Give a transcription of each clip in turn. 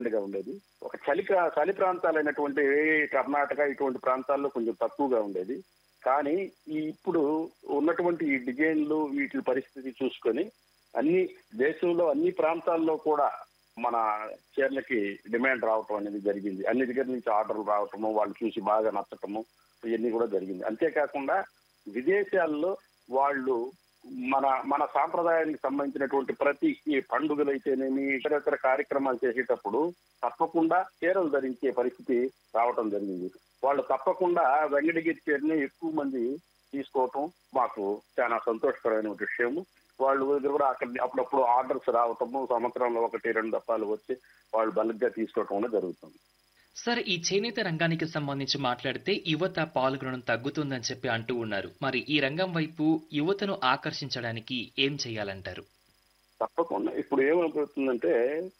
గా ఉండేది ఒక చలి చలి ప్రాంతాలైనటువంటి కర్ణాటక ఇటువంటి ప్రాంతాల్లో కొంచెం తక్కువగా ఉండేది కానీ ఈ ఇప్పుడు ఉన్నటువంటి ఈ డిజైన్లు వీటి పరిస్థితి చూసుకొని అన్ని దేశంలో అన్ని ప్రాంతాల్లో కూడా మన చీరలకి డిమాండ్ రావటం అనేది జరిగింది అన్ని దగ్గర నుంచి ఆర్డర్లు రావటము వాళ్ళు చూసి బాగా నచ్చటము ఇవన్నీ కూడా జరిగింది అంతేకాకుండా విదేశాల్లో వాళ్ళు మన మన సాంప్రదాయానికి సంబంధించినటువంటి ప్రతి ఈ పండుగలు అయితేనేమి ఇతర ఇతర కార్యక్రమాలు చేసేటప్పుడు తప్పకుండా చీరలు ధరించే పరిస్థితి రావటం జరిగింది వాళ్ళు తప్పకుండా వెంకటగిరి చీరని ఎక్కువ మంది తీసుకోవటం మాకు చాలా సంతోషకరమైన విషయము వాళ్ళు దగ్గర కూడా అక్కడ అప్పుడప్పుడు ఆర్డర్స్ రావటము సంవత్సరంలో ఒకటి రెండు దఫాలు వచ్చి వాళ్ళు బల్క్గా తీసుకోవటం కూడా జరుగుతుంది సార్ ఈ చేనేత రంగానికి సంబంధించి మాట్లాడితే యువత పాల్గొనడం తగ్గుతుందని చెప్పి అంటూ ఉన్నారు మరి ఈ రంగం వైపు యువతను ఆకర్షించడానికి ఏం చేయాలంటారు తప్పకుండా ఇప్పుడు ఏమైపోతుందంటే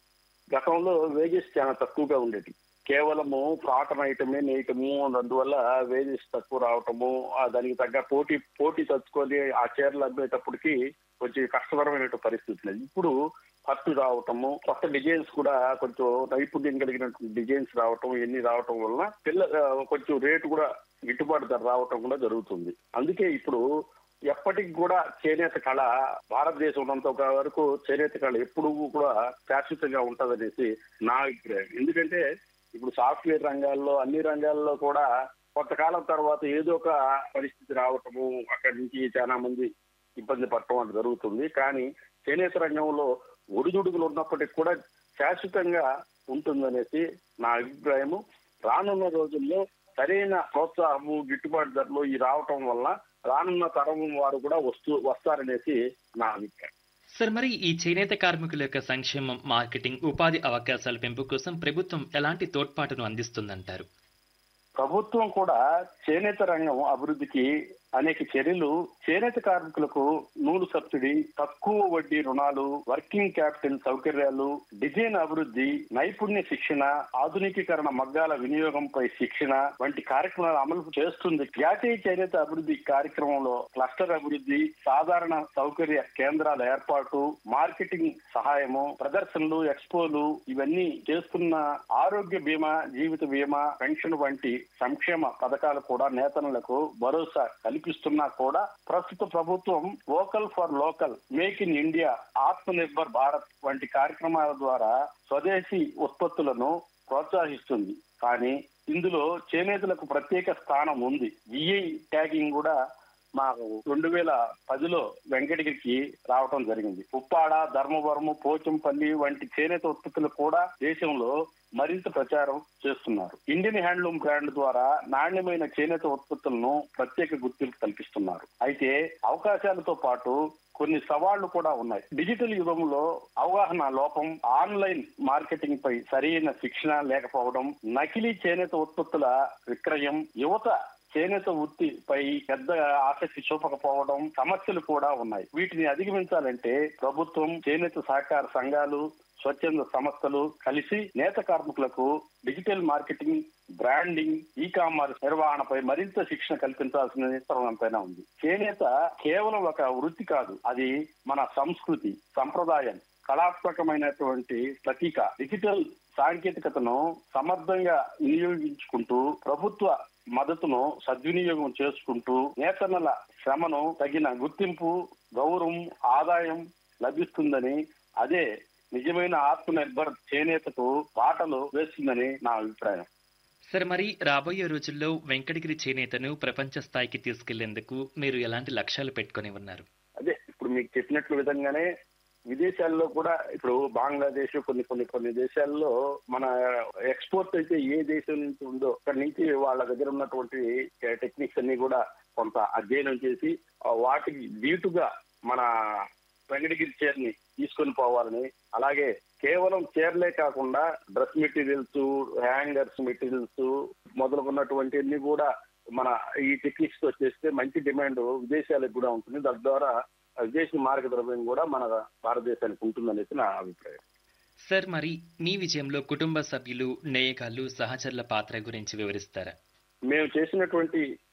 గతంలో వేజెస్ చాలా తక్కువగా ఉండేది కేవలము కాటన్ ఐటమే నేయటము అందువల్ల వేజెస్ తక్కువ రావటము ఆ దానికి తగ్గ పోటీ పోటీ తచ్చుకొని ఆ చీరలు అమ్మేటప్పటికి కొంచెం కష్టతరమైన పరిస్థితి లేదు ఇప్పుడు పట్టు రావటము కొత్త డిజైన్స్ కూడా కొంచెం నైపుణ్యం కలిగినటువంటి డిజైన్స్ రావటం ఇవన్నీ రావటం వలన పిల్ల ఆ, కొంచెం రేటు కూడా గిట్టుబాటు ధర రావటం కూడా జరుగుతుంది అందుకే ఇప్పుడు ఎప్పటికి కూడా చేనేత కళ భారతదేశం ఉన్నంత వరకు చేనేత కళ ఎప్పుడు కూడా శాశ్వతంగా ఉంటదనేసి నా అభిప్రాయం ఎందుకంటే ఇప్పుడు సాఫ్ట్వేర్ రంగాల్లో అన్ని రంగాల్లో కూడా కొంతకాలం తర్వాత ఏదో ఒక పరిస్థితి రావటము అక్కడి నుంచి చాలా మంది ఇబ్బంది పడటం అది జరుగుతుంది కానీ చేనేత రంగంలో ఒడిదుడుకులు ఉన్నప్పటికీ కూడా శాశ్వతంగా ఉంటుందనేసి నా అభిప్రాయము రానున్న రోజుల్లో సరైన ప్రోత్సాహము గిట్టుబాటు ధరలు ఈ రావటం వల్ల రానున్న తరం వారు కూడా వస్తూ వస్తారనేసి నా అభిప్రాయం సార్ మరి ఈ చేనేత కార్మికుల యొక్క సంక్షేమం మార్కెటింగ్ ఉపాధి అవకాశాల పెంపు కోసం ప్రభుత్వం ఎలాంటి తోడ్పాటును అందిస్తుందంటారు ప్రభుత్వం కూడా చేనేత రంగం అభివృద్ధికి అనేక చర్యలు చేనేత కార్మికులకు నూలు సబ్సిడీ తక్కువ వడ్డీ రుణాలు వర్కింగ్ క్యాపిటల్ సౌకర్యాలు డిజైన్ అభివృద్ధి నైపుణ్య శిక్షణ ఆధునికీకరణ మగ్గాల వినియోగంపై శిక్షణ వంటి కార్యక్రమాలు అమలు చేస్తుంది జాతీయ చేనేత అభివృద్ధి కార్యక్రమంలో క్లస్టర్ అభివృద్ధి సాధారణ సౌకర్య కేంద్రాల ఏర్పాటు మార్కెటింగ్ సహాయము ప్రదర్శనలు ఎక్స్పోలు ఇవన్నీ చేస్తున్న ఆరోగ్య బీమా జీవిత బీమా పెన్షన్ వంటి సంక్షేమ పథకాలు కూడా నేతలకు భరోసా కల్పిస్తున్నా కూడా ప్రస్తుత ప్రభుత్వం vocal for local make in India Atma Nirbhar Bharat వంటి కార్యక్రమాల ద్వారా స్వదేశీ ఉత్పత్తులను ప్రోత్సహిస్తుంది కానీ ఇందులో చేనేతలకు ప్రత్యేక స్థానం ఉంది జిఐ ట్యాగింగ్ కూడా మాకు రెండు వేల పదిలో వెంకటగిరికి రావటం జరిగింది ఉప్పాడ ధర్మవరము పోచంపల్లి వంటి చేనేత ఉత్పత్తులు కూడా దేశంలో మరింత ప్రచారం చేస్తున్నారు ఇండియన్ హ్యాండ్లూమ్ బ్రాండ్ ద్వారా నాణ్యమైన చేనేత ఉత్పత్తులను ప్రత్యేక గుర్తింపు కల్పిస్తున్నారు అయితే అవకాశాలతో పాటు కొన్ని సవాళ్లు కూడా ఉన్నాయి డిజిటల్ యుగంలో అవగాహన లోపం ఆన్లైన్ మార్కెటింగ్ పై సరైన శిక్షణ లేకపోవడం నకిలీ చేనేత ఉత్పత్తుల విక్రయం యువత చేనేత వృత్తిపై పెద్ద ఆసక్తి చూపకపోవడం సమస్యలు కూడా ఉన్నాయి వీటిని అధిగమించాలంటే ప్రభుత్వం చేనేత సహకార సంఘాలు స్వచ్ఛంద సంస్థలు కలిసి నేత కార్మికులకు digital marketing branding e commerce నిర్వహణపై మరింత శిక్షణ కల్పించాల్సిన అవసరం ఎంతైనా ఉంది చేనేత కేవలం ఒక వృత్తి కాదు అది మన సంస్కృతి సంప్రదాయం కళాత్మకమైనటువంటి ప్రతీక డిజిటల్ సాంకేతికతను సమర్థంగా వినియోగించుకుంటూ ప్రభుత్వ మద్దతును సద్వినియోగం చేసుకుంటూ నేతన్నల శ్రమను తగిన గుర్తింపు గౌరవం ఆదాయం లభిస్తుందని అదే నిజమైన ఆత్మనిర్భర్ చేనేతకు బాటలు వేస్తుందని నా అభిప్రాయం సార్ మరి రాబోయే రోజుల్లో వెంకటగిరి చేనేతను ప్రపంచ స్థాయికి తీసుకెళ్లేందుకు మీరు ఎలాంటి లక్ష్యాలు పెట్టుకొని ఉన్నారు అదే ఇప్పుడు మీకు చెప్పినట్లు విధంగానే విదేశాల్లో కూడా ఇప్పుడు బంగ్లాదేశ్ కొన్ని కొన్ని కొన్ని దేశాల్లో మన ఎక్స్పోర్ట్ అయితే ఏ దేశం నుంచి ఉందో అక్కడి నుంచి వాళ్ళ దగ్గర ఉన్నటువంటి టెక్నిక్స్ అన్ని కూడా కొంత అధ్యయనం చేసి ఆ వాటికి దీటుగా మన వెంకటగిరి చీరని తీసుకొని పోవాలని అలాగే కేవలం చీరలే కాకుండా డ్రెస్ మెటీరియల్స్ హ్యాంగర్స్ మెటీరియల్స్ మొదలుకున్నటువంటి అన్ని కూడా మన ఈ టెక్నిక్స్ తో చేస్తే మంచి డిమాండ్ విదేశాలకు కూడా ఉంటుంది దాని ద్వారా విదేశీ మార్గ ద్రవ్యం కూడా మన భారతదేశానికి ఉంటుందనేసి నా అభిప్రాయం సార్ మరి మీ విజయంలో కుటుంబ సభ్యులు నేయగాళ్ళు సహచరుల పాత్ర గురించి వివరిస్తారా మేము చేసినటువంటి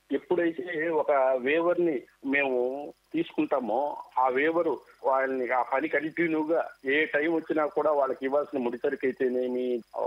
ఎప్పుడైతే ఒక వేవర్ ని మేము తీసుకుంటామో ఆ వేవరు వాళ్ళని ఆ పని కంటిన్యూగా ఏ టైం వచ్చినా కూడా వాళ్ళకి ఇవ్వాల్సిన ముడిసరికి అయితేనేమి